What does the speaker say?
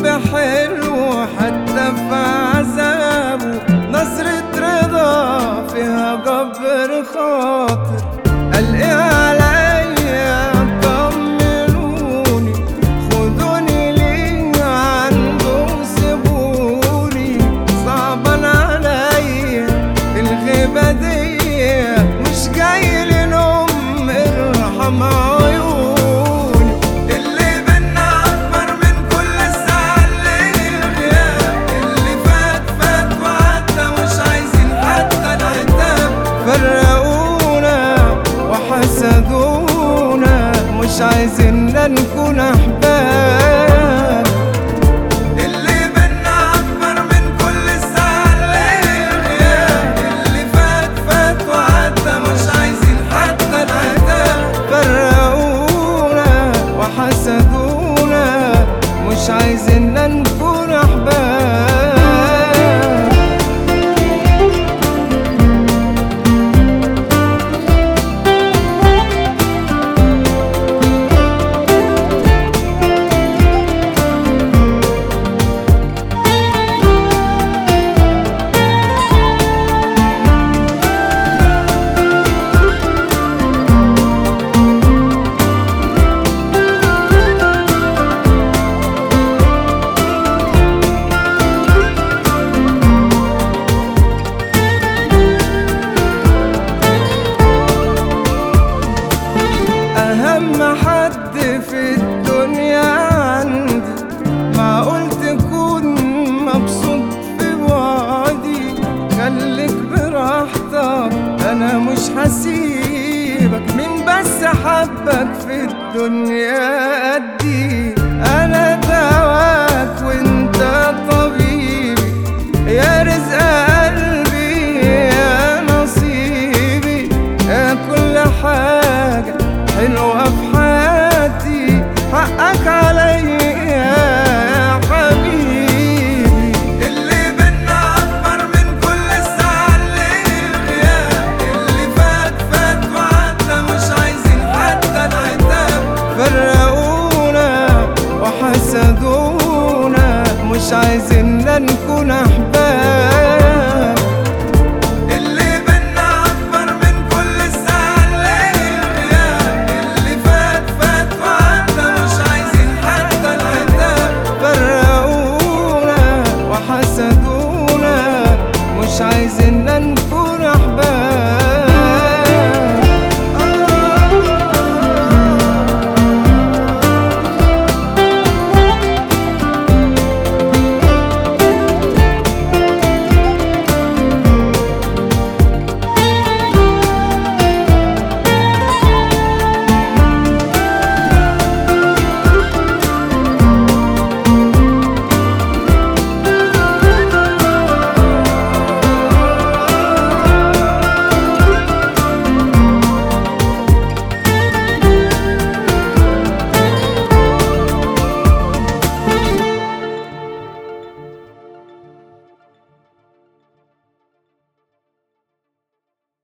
حلو حتى في عذابه نظرة رضا فيها جبر خاطر قال ايه عليا طمنوني خدوني ليه عنده سيبوني صعبان عليا الغيبة دي مش جاي لنوم ارحم عيوني اللي بينا أكبر من كل الزعل اللي الغياب اللي فات فات وعدى مش عايزين حتى العتاب فرقونا وحسدونا مش عايزين نكون أحباب اللي بينا أكبر من كل الزعل الغياب اللي فات فات وعدى مش عايزين حتى العتاب فرقونا وحسدونا مش عايزين نكون أحباب أهم حد في الدنيا عندي معقول تكون مبسوط في وعدي خليك براحتك أنا مش هسيبك مين بس حبك في الدنيا قدي أنا دواك وانت طبيبي يا رزق قلبي يا نصيبي يا كل حاجة حلوة في حياتي حقك عليا يا حبيبي اللي بينا أكبر من كل الزعل الغياب اللي فات فات وعدى مش عايزين حتى العتاب فرقونا وحسدونا مش عايزين نكون أحباب